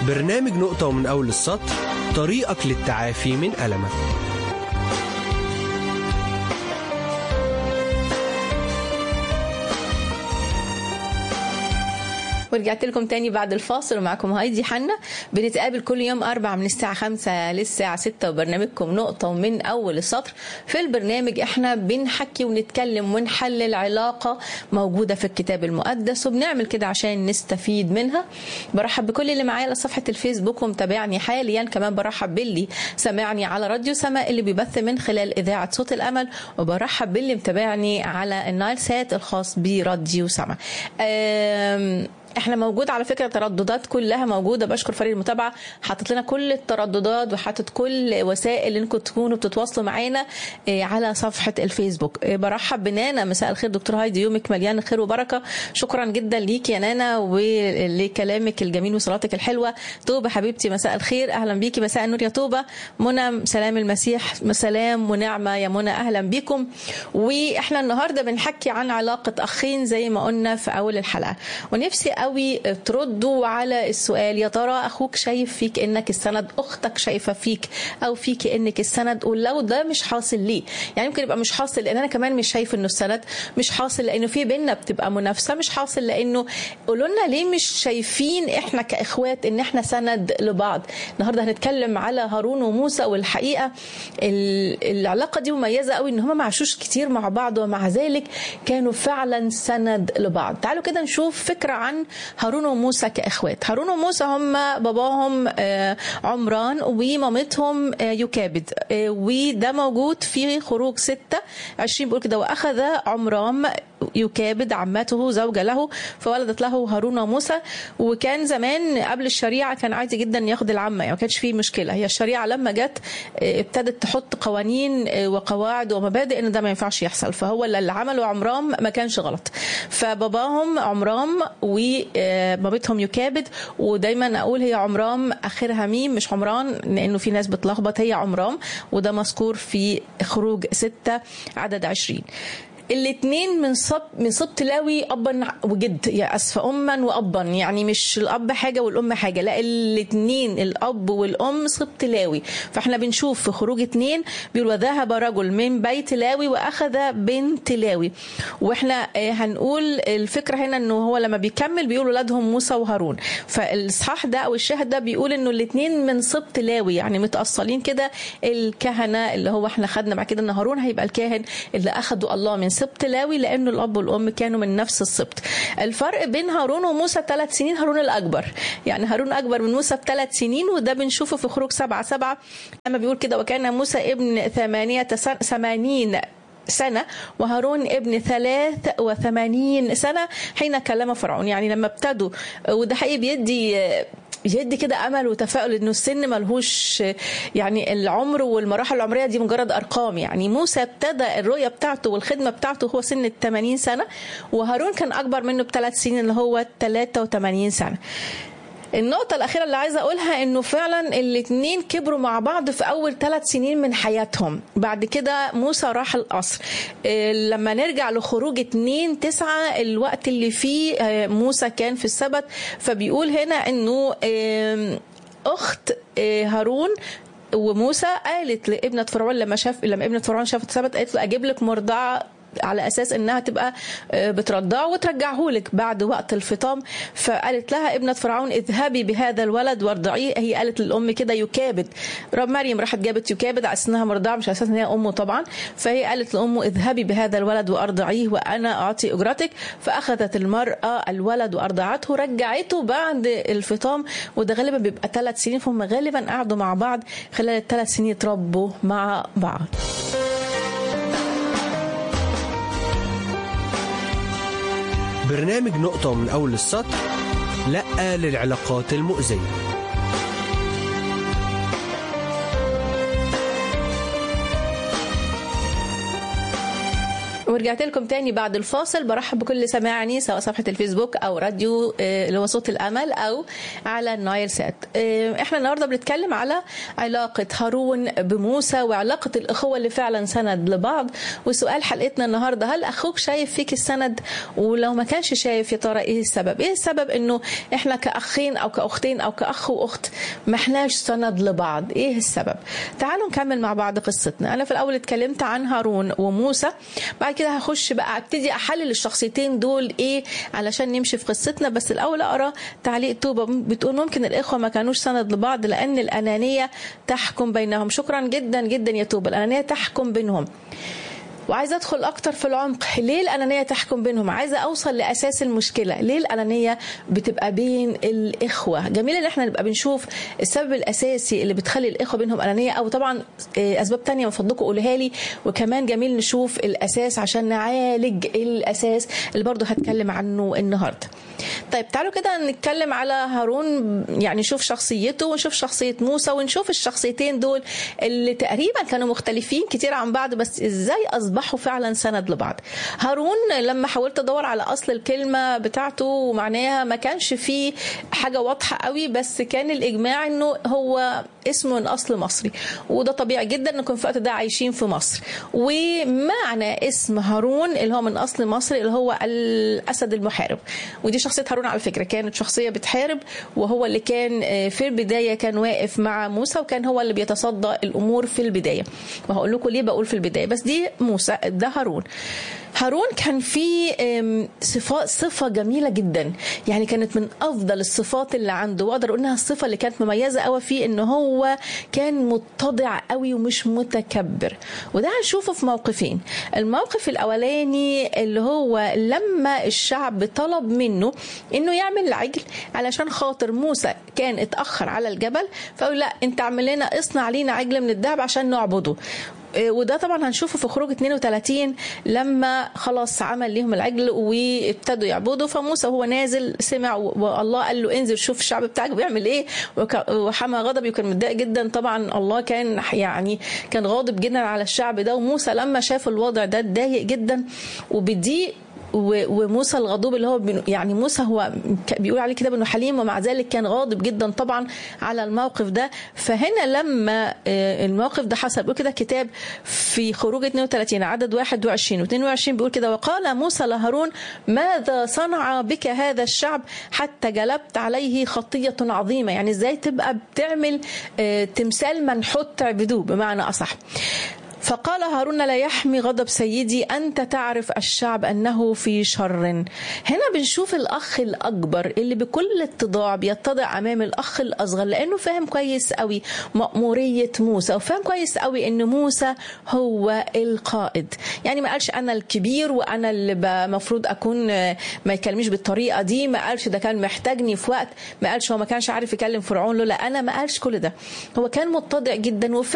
برنامج نقطة ومن أول السطر طريقك للتعافي من ألمك ورجعت لكم تاني بعد الفاصل ومعكم هايدي حنا بنتقابل كل يوم أربع من الساعة خمسة للساعة ستة وبرنامجكم نقطة ومن أول السطر في البرنامج احنا بنحكي ونتكلم ونحلل علاقة موجودة في الكتاب المقدس وبنعمل كده عشان نستفيد منها برحب بكل اللي معايا على صفحة الفيسبوك ومتابعني حاليا كمان برحب باللي سامعني على راديو سما اللي بيبث من خلال إذاعة صوت الأمل وبرحب باللي متابعني على النايل سات الخاص براديو سما أم احنا موجود على فكره ترددات كلها موجوده بشكر فريق المتابعه حاطط لنا كل الترددات وحاطط كل وسائل اللي انكم تكونوا بتتواصلوا معانا على صفحه الفيسبوك برحب بنانا مساء الخير دكتور هايدي يومك مليان خير وبركه شكرا جدا ليك يا نانا ولكلامك الجميل وصلاتك الحلوه توبه حبيبتي مساء الخير اهلا بيكي مساء النور يا توبه منى سلام المسيح سلام ونعمه يا منى اهلا بيكم واحنا النهارده بنحكي عن علاقه اخين زي ما قلنا في اول الحلقه ونفسي قوي تردوا على السؤال يا ترى اخوك شايف فيك انك السند اختك شايفه فيك او فيك انك السند ولو ده مش حاصل ليه يعني ممكن يبقى مش حاصل لان انا كمان مش شايف انه السند مش حاصل لانه في بينا بتبقى منافسه مش حاصل لانه قولوا لنا ليه مش شايفين احنا كاخوات ان احنا سند لبعض النهارده هنتكلم على هارون وموسى والحقيقه العلاقه دي مميزه قوي ان هم ما عاشوش كتير مع بعض ومع ذلك كانوا فعلا سند لبعض تعالوا كده نشوف فكره عن هارون وموسى كاخوات هارون وموسى هم باباهم عمران ومامتهم يكابد وده موجود في خروج ستة عشرين بيقول كده واخذ عمران يكابد عمته زوجة له فولدت له هارون وموسى وكان زمان قبل الشريعة كان عادي جدا ياخد العمة يعني ما كانش فيه مشكلة هي الشريعة لما جت ابتدت تحط قوانين وقواعد ومبادئ ان ده ما ينفعش يحصل فهو اللي عمله عمران ما كانش غلط فباباهم عمران ومامتهم يكابد ودايما اقول هي عمران اخرها ميم مش عمران لانه في ناس بتلخبط هي عمران وده مذكور في خروج ستة عدد عشرين الاثنين من صب من سبط لاوي ابا وجد يا اسفه اما وابا يعني مش الاب حاجه والام حاجه لا الاثنين الاب والام سبط لاوي فاحنا بنشوف في خروج اثنين بيقول وذهب رجل من بيت لاوي واخذ بنت لاوي واحنا هنقول الفكره هنا انه هو لما بيكمل بيقول ولادهم موسى وهارون فالاصحاح ده او الشاهد ده بيقول انه الاثنين من سبط لاوي يعني متاصلين كده الكهنه اللي هو احنا خدنا بعد كده ان هارون هيبقى الكاهن اللي اخذوا الله من سبط لاوي لانه الاب والام كانوا من نفس السبط الفرق بين هارون وموسى ثلاث سنين هارون الاكبر يعني هارون اكبر من موسى بثلاث سنين وده بنشوفه في خروج سبعة سبعة لما بيقول كده وكان موسى ابن ثمانية ثمانين سنة وهارون ابن ثلاث وثمانين سنة حين كلم فرعون يعني لما ابتدوا وده حقيقي بيدي يدي كده امل وتفاؤل انه السن ملهوش يعني العمر والمراحل العمريه دي مجرد ارقام يعني موسى ابتدى الرؤيه بتاعته والخدمه بتاعته هو سن ال 80 سنه وهارون كان اكبر منه بثلاث سنين اللي هو 83 سنه النقطة الأخيرة اللي عايزة أقولها إنه فعلا الاتنين كبروا مع بعض في أول ثلاث سنين من حياتهم بعد كده موسى راح القصر لما نرجع لخروج اتنين تسعة الوقت اللي فيه موسى كان في السبت فبيقول هنا إنه أخت هارون وموسى قالت لابنة فرعون لما شاف لما ابنة فرعون شافت السبت قالت له أجيب لك مرضعة على اساس انها تبقى بترضعه وترجعه لك بعد وقت الفطام فقالت لها ابنه فرعون اذهبي بهذا الولد وارضعيه هي قالت للام كده يكابد رب مريم راحت جابت يكابد على اساس انها مرضعه مش على اساس ان هي امه طبعا فهي قالت لامه اذهبي بهذا الولد وارضعيه وانا اعطي اجرتك فاخذت المراه الولد وارضعته رجعته بعد الفطام وده غالبا بيبقى ثلاث سنين فهم غالبا قعدوا مع بعض خلال الثلاث سنين يتربوا مع بعض برنامج نقطة من أول السطر لأ للعلاقات المؤذية ورجعنا ورجعت لكم تاني بعد الفاصل برحب بكل سماعني سواء صفحة الفيسبوك أو راديو آه، اللي هو صوت الأمل أو على النايل سات آه، احنا النهاردة بنتكلم على علاقة هارون بموسى وعلاقة الأخوة اللي فعلا سند لبعض وسؤال حلقتنا النهاردة هل أخوك شايف فيك السند ولو ما كانش شايف يا ترى إيه السبب إيه السبب إنه إحنا كأخين أو كأختين أو كأخ وأخت ما إحناش سند لبعض إيه السبب تعالوا نكمل مع بعض قصتنا أنا في الأول اتكلمت عن هارون وموسى بعد كده هخش بقى ابتدي احلل الشخصيتين دول ايه علشان نمشي في قصتنا بس الاول اقرا تعليق توبه بتقول ممكن الاخوه ما كانوش سند لبعض لان الانانيه تحكم بينهم شكرا جدا جدا يا توبه الانانيه تحكم بينهم وعايزه ادخل اكتر في العمق ليه الانانيه تحكم بينهم عايزه اوصل لاساس المشكله ليه الانانيه بتبقى بين الاخوه جميل ان احنا نبقى بنشوف السبب الاساسي اللي بتخلي الاخوه بينهم انانيه او طبعا آه، اسباب تانية من فضلكم قولها لي وكمان جميل نشوف الاساس عشان نعالج الاساس اللي برضو هتكلم عنه النهارده طيب تعالوا كده نتكلم على هارون يعني نشوف شخصيته ونشوف شخصية موسى ونشوف الشخصيتين دول اللي تقريبا كانوا مختلفين كتير عن بعض بس ازاي اصبحوا فعلا سند لبعض هارون لما حاولت ادور على اصل الكلمة بتاعته ومعناها ما كانش فيه حاجة واضحة قوي بس كان الاجماع انه هو اسمه من اصل مصري وده طبيعي جدا انكم في الوقت ده عايشين في مصر ومعنى اسم هارون اللي هو من اصل مصري اللي هو الاسد المحارب ودي شخصيه هارون على فكره كانت شخصيه بتحارب وهو اللي كان آه، في البدايه كان واقف مع موسى وكان هو اللي بيتصدى الامور في البدايه وهقول لكم ليه بقول في البدايه بس دي موسى ده هارون هارون كان في آم، صفة صفة جميلة جدا يعني كانت من أفضل الصفات اللي عنده وأقدر أقول إنها الصفة اللي كانت مميزة قوي فيه إن هو كان متضع قوي ومش متكبر وده هنشوفه في موقفين الموقف الأولاني اللي هو لما الشعب طلب منه إنه يعمل العجل علشان خاطر موسى كان اتأخر على الجبل فقال لا أنت اعمل لنا اصنع لينا عجل من الذهب عشان نعبده إيه، وده طبعا هنشوفه في خروج 32 لما خلاص عمل ليهم العجل وابتدوا يعبدوا فموسى هو نازل سمع و- والله قال له انزل شوف الشعب بتاعك بيعمل ايه وك- وحمى غضبي وكان متضايق جدا طبعا الله كان يعني كان غاضب جدا على الشعب ده وموسى لما شاف الوضع ده اتضايق جدا وبدي و- وموسى الغضوب اللي هو بن- يعني موسى هو ك- بيقول عليه كده انه حليم ومع ذلك كان غاضب جدا طبعا على الموقف ده فهنا لما آه، الموقف ده حصل بيقول كده كتاب في خروج 32 عدد 21 و22 بيقول كده وقال موسى لهارون ماذا صنع بك هذا الشعب حتى جلبت عليه خطية عظيمة يعني ازاي تبقى بتعمل آه، تمثال منحوت تعبدوه بمعنى أصح فقال هارون لا يحمي غضب سيدي أنت تعرف الشعب أنه في شر هنا بنشوف الأخ الأكبر اللي بكل اتضاع بيتضع أمام الأخ الأصغر لأنه فاهم كويس قوي مأمورية موسى وفاهم كويس قوي أن موسى هو القائد يعني ما قالش أنا الكبير وأنا اللي المفروض أكون آه، ما يكلمنيش بالطريقة دي ما قالش ده كان محتاجني في وقت ما قالش هو ما كانش عارف يكلم فرعون له لا أنا ما قالش كل ده هو كان متضع جدا وفاهم